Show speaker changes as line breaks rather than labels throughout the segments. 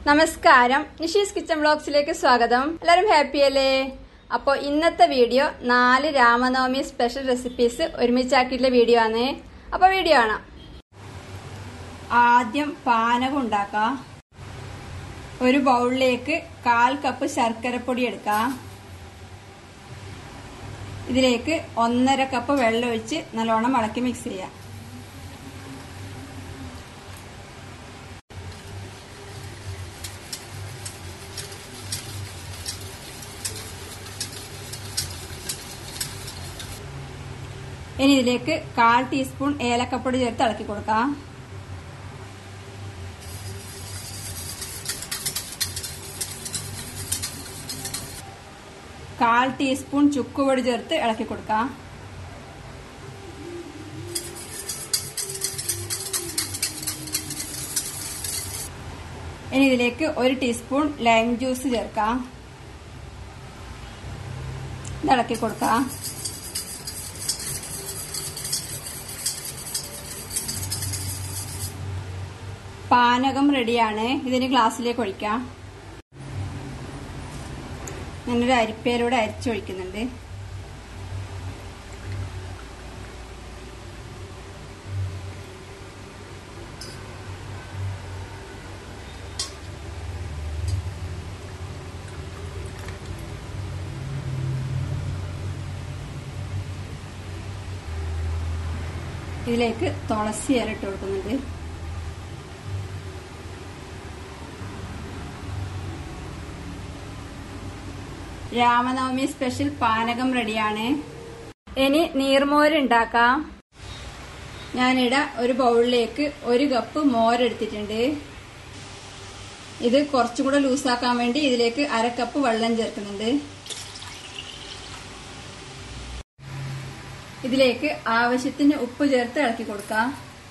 നമസ്കാരം നിഷീസ് കിച്ചൺ ബ്ലോഗ്സിലേക്ക് സ്വാഗതം എല്ലാവരും ഹാപ്പി അല്ലേ അപ്പോൾ ഇന്നത്തെ വീഡിയോ നാല് രാമനവമി സ്പെഷ്യൽ റെസിപ്പീസ് ഒരുമിച്ചാക്കിയിട്ടുള്ള വീഡിയോ ആണ് അപ്പോൾ വീഡിയോ കാണാം ആദ്യം പാനകം ഉണ്ടാക്കാം ഒരു ബൗളിലേക്ക് കാൽ കപ്പ് ശർക്കരപ്പൊടി എടുക്കാം ഇതിലേക്ക് ഒന്നര കപ്പ് വെള്ളം ഒഴിച്ച് നല്ലോണം ഇളക്കി മിക്സ് ചെയ്യാം ഇനി ഇതിലേക്ക് കാൽ ടീസ്പൂൺ ഏലക്കപ്പൊടി ചേർത്ത് ഇളക്കി കൊടുക്കാം കാൽ ടീസ്പൂൺ ചുക്കുപൊടി ചേർത്ത് ഇളക്കി കൊടുക്കാം ഇനി ഇതിലേക്ക് ഒരു ടീസ്പൂൺ ലൈം ജ്യൂസ് ചേർക്കാം ഇളക്കി കൊടുക്കാം പാനകം റെഡിയാണ് ഇതിന് ഗ്ലാസ്സിലേക്ക് ഒഴിക്കാം ഞാനൊരു അരിപ്പയിലൂടെ അരിച്ചൊഴിക്കുന്നുണ്ട് ഇതിലേക്ക് തുളസി ഇല ഇട്ട് കൊടുക്കുന്നുണ്ട് രാമനവമി സ്പെഷ്യൽ പാനകം റെഡിയാണ് ഇനി നീർമോര് ഉണ്ടാക്കാം ഞാനിട ഒരു ബൗളിലേക്ക് ഒരു കപ്പ് മോരെടുത്തിട്ടുണ്ട് ഇത് കുറച്ചും കൂടെ ലൂസാക്കാൻ വേണ്ടി ഇതിലേക്ക് അര കപ്പ് വെള്ളം ചേർക്കുന്നുണ്ട് ഇതിലേക്ക് ആവശ്യത്തിന് ഉപ്പ് ചേർത്ത് ഇളക്കി കൊടുക്കാം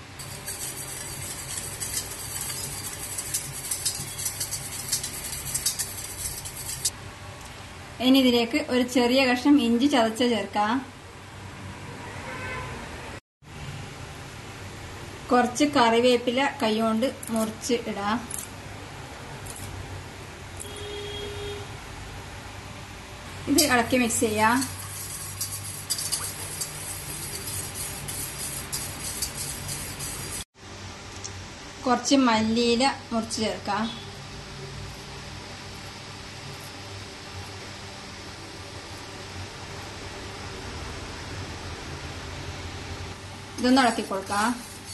ഇനി ഇതിലേക്ക് ഒരു ചെറിയ കഷ്ണം ഇഞ്ചി ചതച്ച ചേർക്കാം കുറച്ച് കറിവേപ്പില കൈകൊണ്ട് മുറിച്ച് ഇടാം ഇത് ഇളക്കി മിക്സ് ചെയ്യാം കുറച്ച് മല്ലിയില മുറിച്ച് ചേർക്കാം ഇതൊന്ന് ഇളക്കി കൊടുക്കാം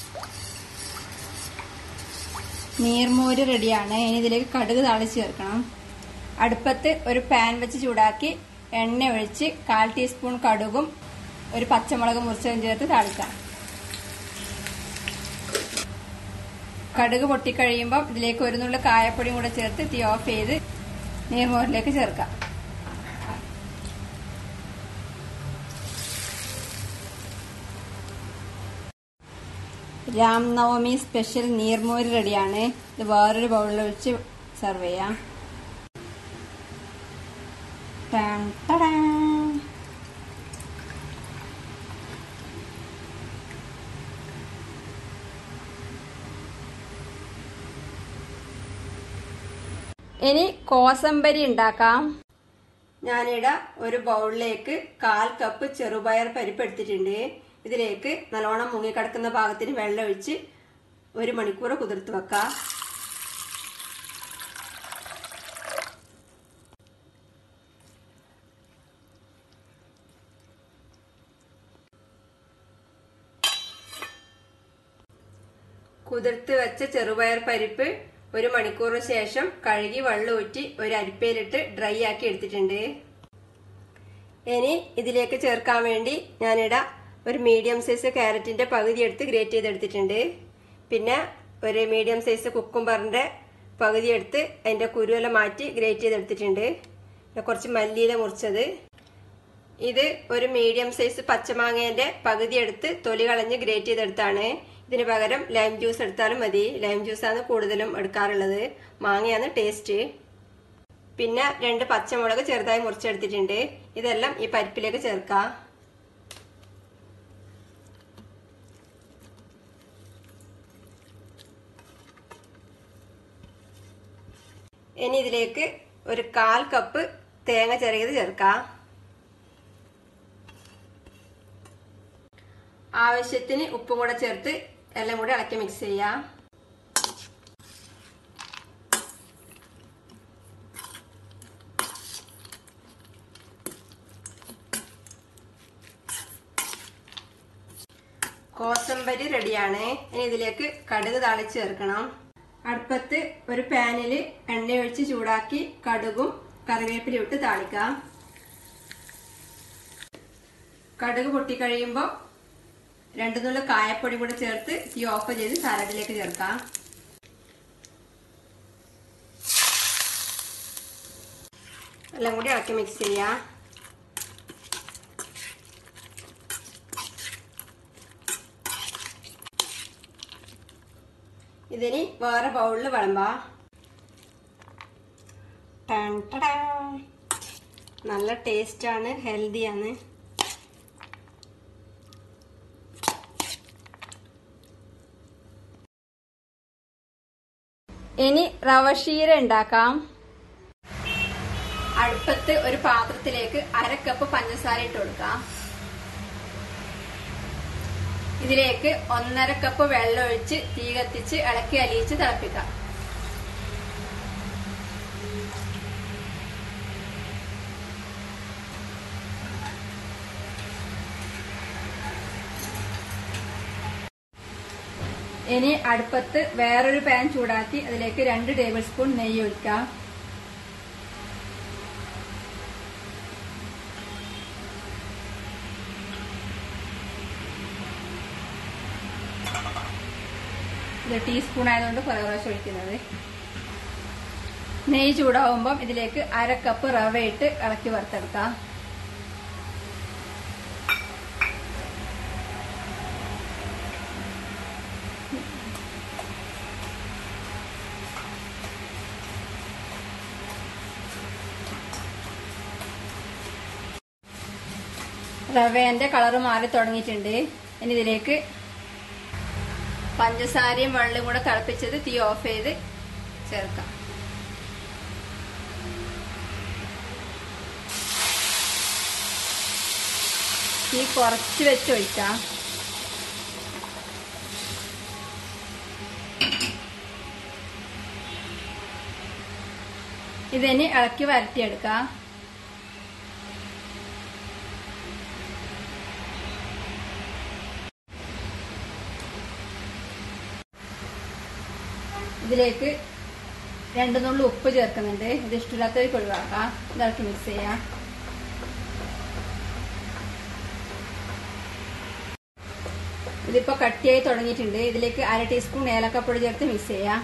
നീർമോര് റെഡിയാണ് ഇനി ഇതിലേക്ക് കടുക് താളിച്ച് ചേർക്കണം അടുപ്പത്ത് ഒരു പാൻ വെച്ച് ചൂടാക്കി എണ്ണ ഒഴിച്ച് കാൽ ടീസ്പൂൺ കടുകും ഒരു പച്ചമുളക് മുറിച്ചതും ചേർത്ത് താളിക്കാം കടുക് പൊട്ടിക്കഴിയുമ്പോൾ ഇതിലേക്ക് ഒരു നുള്ള കായപ്പൊടിയും കൂടെ ചേർത്ത് തീ ഓഫ് ചെയ്ത് നീർമോരിലേക്ക് ചേർക്കാം രാംനവമി സ്പെഷ്യൽ നീർമോര് റെഡിയാണ് ഇത് വേറൊരു ബൗളിൽ ഒഴിച്ച് സെർവ് ചെയ്യാം ടാൻ ടടാ. ഇനി കോസമ്പരി ഉണ്ടാക്കാം ഞാനിവിടെ ഒരു ബൗളിലേക്ക് കാൽ കപ്പ് ചെറുപയർ പരിപ്പ് എടുത്തിട്ടുണ്ട് ഇതിലേക്ക് നല്ലോണം മുങ്ങിക്കിടക്കുന്ന ഭാഗത്തിന് വെള്ളം ഒഴിച്ച് ഒരു മണിക്കൂർ കുതിർത്ത് വെക്കാം കുതിർത്ത് വെച്ച ചെറുപയർ പരിപ്പ് ഒരു മണിക്കൂറിന് ശേഷം കഴുകി വെള്ളം ഊറ്റി ഒരു അരിപ്പയിലിട്ട് ഡ്രൈ ആക്കി എടുത്തിട്ടുണ്ട് ഇനി ഇതിലേക്ക് ചേർക്കാൻ വേണ്ടി ഞാനിടാ ഒരു മീഡിയം സൈസ് ക്യാരറ്റിന്റെ പകുതി എടുത്ത് ഗ്രേറ്റ് ചെയ്തെടുത്തിട്ടുണ്ട് പിന്നെ ഒരു മീഡിയം സൈസ് കുക്കുംബറിന്റെ പകുതി എടുത്ത് അതിന്റെ കുരുവെല്ലാം മാറ്റി ഗ്രേറ്റ് ചെയ്തെടുത്തിട്ടുണ്ട് പിന്നെ കുറച്ച് മല്ലിയില മുറിച്ചത് ഇത് ഒരു മീഡിയം സൈസ് പച്ചമാങ്ങേന്റെ പകുതി എടുത്ത് തൊലി കളഞ്ഞ് ഗ്രേറ്റ് ചെയ്തെടുത്താണ് ഇതിന് പകരം ലൈം ജ്യൂസ് എടുത്താലും മതി ലൈം ജ്യൂസാണ് കൂടുതലും എടുക്കാറുള്ളത് മാങ്ങയാണ് ടേസ്റ്റ് പിന്നെ രണ്ട് പച്ചമുളക് ചെറുതായി മുറിച്ചെടുത്തിട്ടുണ്ട് ഇതെല്ലാം ഈ പരിപ്പിലേക്ക് ചേർക്കാം ഇനി ഇതിലേക്ക് ഒരു കാൽ കപ്പ് തേങ്ങ ചിരകിയത് ചേർക്കാം ആവശ്യത്തിന് ഉപ്പും കൂടെ ചേർത്ത് എല്ലാം കൂടി ഇളക്കി മിക്സ് ചെയ്യാം കോസമ്പരി റെഡിയാണ് ഇനി ഇതിലേക്ക് കടുക് താളിച്ച് ചേർക്കണം അടുപ്പത്ത് ഒരു പാനിൽ എണ്ണ ഒഴിച്ച് ചൂടാക്കി കടുകും കറിവേപ്പിലും ഇട്ട് താളിക്കാം കടുക് പൊട്ടിക്കഴിയുമ്പോൾ രണ്ടു നുള്ളു കായപ്പൊടി കൂടെ ചേർത്ത് തീ ഓഫ് ചെയ്ത് സാലഡിലേക്ക് ചേർക്കാം എല്ലാം കൂടി ഇളക്കി മിക്സ് ചെയ്യാം ഇതിനി വേറെ ബൗളിൽ വിളമ്പാ ടൺ ടടാ. നല്ല ടേസ്റ്റാണ് ഹെൽത്തിയാണ് ഇനി റവ ഉണ്ടാക്കാം അടുപ്പത്ത് ഒരു പാത്രത്തിലേക്ക് അര കപ്പ് പഞ്ചസാര ഇട്ട് കൊടുക്കാം ഇതിലേക്ക് ഒന്നര കപ്പ് വെള്ളം ഒഴിച്ച് തീ കത്തിച്ച് ഇളക്കി അലിയിച്ച് തിളപ്പിക്കാം ഇനി അടുപ്പത്ത് വേറൊരു പാൻ ചൂടാക്കി അതിലേക്ക് രണ്ട് ടേബിൾ സ്പൂൺ നെയ്യ് ഒഴിക്കാം ഇത് ടീസ്പൂൺ ആയതുകൊണ്ട് കുറേ പ്രാവശ്യം ഒഴിക്കുന്നത് നെയ്യ് ചൂടാവുമ്പം ഇതിലേക്ക് അര കപ്പ് റവ ഇട്ട് ഇളക്കി വറുത്തെടുക്കാം റവേന്റെ കളറ് മാറി തുടങ്ങിയിട്ടുണ്ട് ഇനി ഇതിലേക്ക് പഞ്ചസാരയും വെള്ളവും കൂടെ തിളപ്പിച്ചത് തീ ഓഫ് ചെയ്ത് ചേർക്കാം തീ കുറച്ച് വെച്ച് ഒഴിക്കാം ഇതിനി ഇളക്കി വരട്ടിയെടുക്കാം ഇതിലേക്ക് രണ്ട് നുള്ളു ഉപ്പ് ചേർക്കുന്നുണ്ട് ഇത് ഇഷ്ടമില്ലാത്തവർക്ക് ഒഴിവാക്കാം ഇതാക്കി മിക്സ് ചെയ്യാം ഇതിപ്പോ കട്ടിയായി തുടങ്ങിയിട്ടുണ്ട് ഇതിലേക്ക് അര ടീസ്പൂൺ ഏലക്കപ്പൊടി ചേർത്ത് മിക്സ് ചെയ്യാം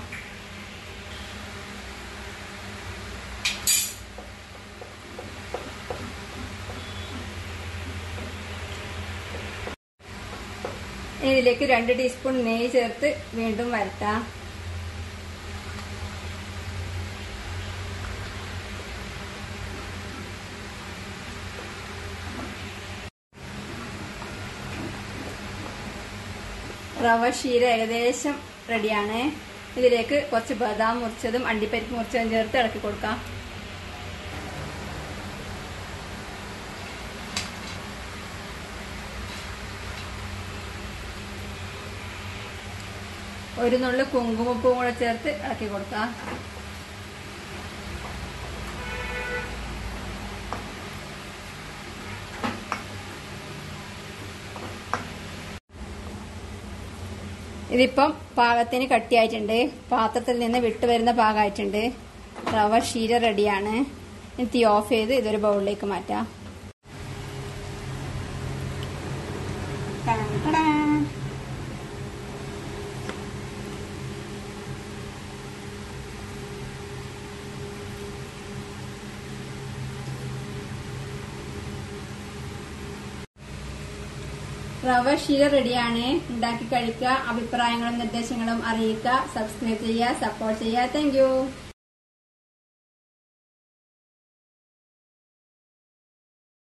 ഇതിലേക്ക് രണ്ട് ടീസ്പൂൺ നെയ്യ് ചേർത്ത് വീണ്ടും വരട്ടാം റവ ക്ഷീര ഏകദേശം റെഡിയാണ് ഇതിലേക്ക് കുറച്ച് ബദാം മുറിച്ചതും അണ്ടിപ്പരിപ്പ് മുറിച്ചതും ചേർത്ത് ഇളക്കി കൊടുക്കാം ഒരു നുള്ളു കുങ്കുമപ്പൂവും കൂടെ ചേർത്ത് ഇളക്കി കൊടുക്കാം ഇതിപ്പം പാകത്തിന് കട്ടിയായിട്ടുണ്ട് പാത്രത്തിൽ നിന്ന് വിട്ടുവരുന്ന പാകമായിട്ടുണ്ട് റവ ക്ഷീര റെഡിയാണ് ഇനി തീ ഓഫ് ചെയ്ത് ഇതൊരു ബൗളിലേക്ക് മാറ്റാം ടടാ. റവ ക്ഷീര റെഡിയാണ് ഉണ്ടാക്കി കഴിക്കുക അഭിപ്രായങ്ങളും നിർദ്ദേശങ്ങളും അറിയിക്കുക സബ്സ്ക്രൈബ് ചെയ്യുക സപ്പോർട്ട് ചെയ്യുക താങ്ക്